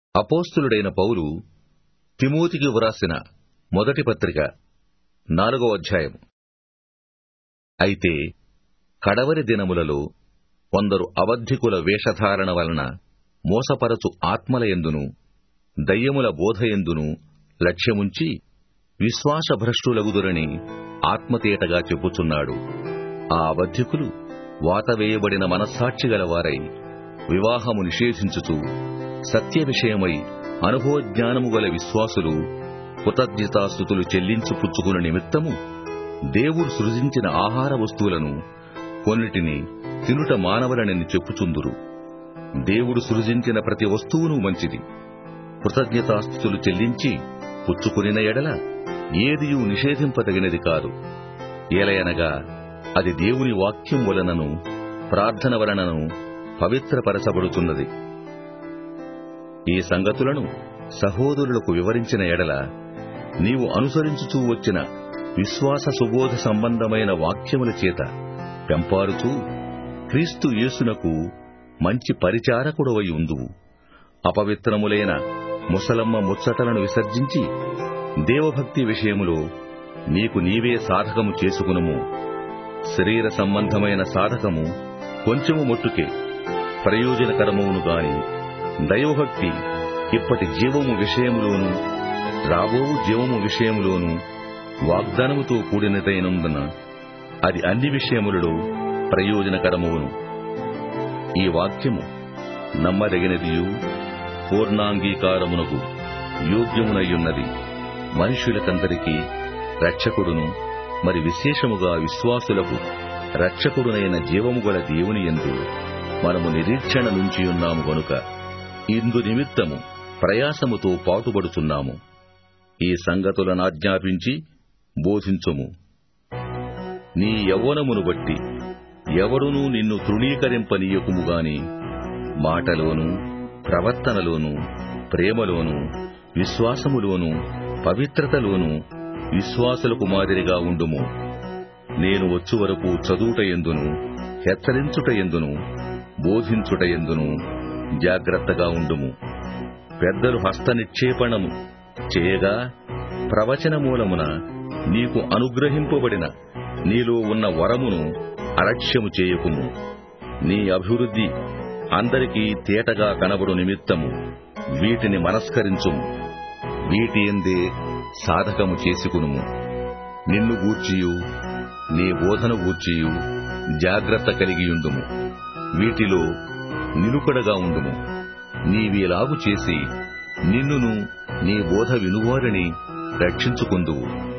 అపోస్తులుడైన పౌలు తిమోతికి వ్రాసిన మొదటి పత్రిక నాలుగో అధ్యాయం అయితే కడవరి దినములలో కొందరు అబద్ధికుల వేషధారణ వలన మోసపరచు ఆత్మలయందును దయ్యముల బోధయందును లక్ష్యముంచి విశ్వాసభ్రష్టులగుదురని ఆత్మతేటగా చెప్పుచున్నాడు ఆ అబద్ధికులు వాతవేయబడిన మనస్సాక్షి గలవారై వివాహము నిషేధించుచు సత్య విషయమై అనుభవజ్ఞానము గల విశ్వాసులు కృతజ్ఞతాస్థుతులు చెల్లించు పుచ్చుకున్న నిమిత్తము దేవుడు సృజించిన ఆహార వస్తువులను కొన్నిటిని తినుట మానవలనని చెప్పుచుందురు దేవుడు సృజించిన ప్రతి వస్తువును మంచిది కృతజ్ఞతాస్థుతులు చెల్లించి పుచ్చుకునిన ఎడల ఏదియూ నిషేధింపదగినది కాదు ఏలయనగా అది దేవుని వాక్యం వలనను ప్రార్థన వలనను పవిత్రపరచబడుతున్నది ఈ సంగతులను సహోదరులకు వివరించిన ఎడల నీవు అనుసరించుచూ వచ్చిన విశ్వాస సుబోధ సంబంధమైన వాక్యముల చేత పెంపారుచూ క్రీస్తు యేసునకు మంచి పరిచారకుడవై ఉందువు అపవిత్రములైన ముసలమ్మ ముచ్చటలను విసర్జించి దేవభక్తి విషయములో నీకు నీవే సాధకము చేసుకునుము శరీర సంబంధమైన సాధకము కొంచెము మొట్టుకే ప్రయోజనకరమవును గాని దైవభక్తి ఇప్పటి జీవము విషయములోను రాబో జీవము విషయములోను వాగ్దానముతో కూడినదైనందున అది అన్ని విషయములలో ప్రయోజనకరమవును ఈ వాక్యము నమ్మదగినదియు పూర్ణాంగీకారమునకు యోగ్యమునయ్యున్నది మనుష్యులకందరికీ రక్షకుడును మరి విశేషముగా విశ్వాసులకు రక్షకుడునైన జీవము గల దేవుని ఎందు మనము నిరీక్షణ నుంచి ఉన్నాము గనుక ఇందు నిమిత్తము ప్రయాసముతో పాటుపడుచున్నాము ఈ సంగతులనాజ్ఞాపించి బోధించుము నీ యవ్వనమును బట్టి ఎవడునూ నిన్ను తృణీకరింపనీయకుము గాని మాటలోను ప్రవర్తనలోను ప్రేమలోను విశ్వాసములోను పవిత్రతలోను విశ్వాసులకు మాదిరిగా ఉండుము నేను వచ్చు వరకు చదువుట ఎందును హెచ్చరించుట ఎందును బోధించుట ఎందును జాగ్రత్తగా ఉండుము పెద్దలు హస్త నిక్షేపణము చేయగా ప్రవచన మూలమున నీకు అనుగ్రహింపబడిన నీలో ఉన్న వరమును అలక్ష్యము చేయకుము నీ అభివృద్ధి అందరికీ తేటగా కనబడు నిమిత్తము వీటిని మనస్కరించుము వీటి ఎందే సాధకము చేసుకునుము నిన్ను గూర్చియు నీ బోధన గూర్చియు జాగ్రత్త కలిగియుందుము వీటిలో నిలుకడగా ఉండుము నీవీలాగు చేసి నిన్నును నీ బోధ వినువారిని రక్షించుకుందువు